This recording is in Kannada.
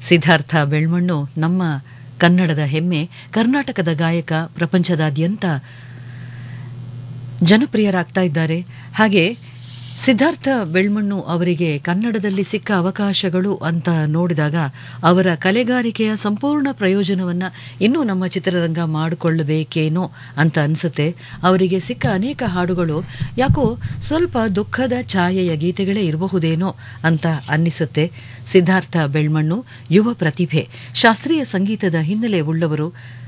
ಸಿದ್ಧಾರ್ಥ ಬೆಳ್ಮಣ್ಣು ನಮ್ಮ ಕನ್ನಡದ ಹೆಮ್ಮೆ ಕರ್ನಾಟಕದ ಗಾಯಕ ಪ್ರಪಂಚದಾದ್ಯಂತ ಜನಪ್ರಿಯರಾಗ್ತಾ ಇದ್ದಾರೆ ಹಾಗೆ ಸಿದ್ಧಾರ್ಥ ಬೆಳ್ಮಣ್ಣು ಅವರಿಗೆ ಕನ್ನಡದಲ್ಲಿ ಸಿಕ್ಕ ಅವಕಾಶಗಳು ಅಂತ ನೋಡಿದಾಗ ಅವರ ಕಲೆಗಾರಿಕೆಯ ಸಂಪೂರ್ಣ ಪ್ರಯೋಜನವನ್ನ ಇನ್ನೂ ನಮ್ಮ ಚಿತ್ರರಂಗ ಮಾಡಿಕೊಳ್ಳಬೇಕೇನೋ ಅಂತ ಅನಿಸುತ್ತೆ ಅವರಿಗೆ ಸಿಕ್ಕ ಅನೇಕ ಹಾಡುಗಳು ಯಾಕೋ ಸ್ವಲ್ಪ ದುಃಖದ ಛಾಯೆಯ ಗೀತೆಗಳೇ ಇರಬಹುದೇನೋ ಅಂತ ಅನ್ನಿಸುತ್ತೆ ಸಿದ್ಧಾರ್ಥ ಬೆಳ್ಮಣ್ಣು ಯುವ ಪ್ರತಿಭೆ ಶಾಸ್ತ್ರೀಯ ಸಂಗೀತದ ಹಿನ್ನೆಲೆ ಉಳ್ಳವರು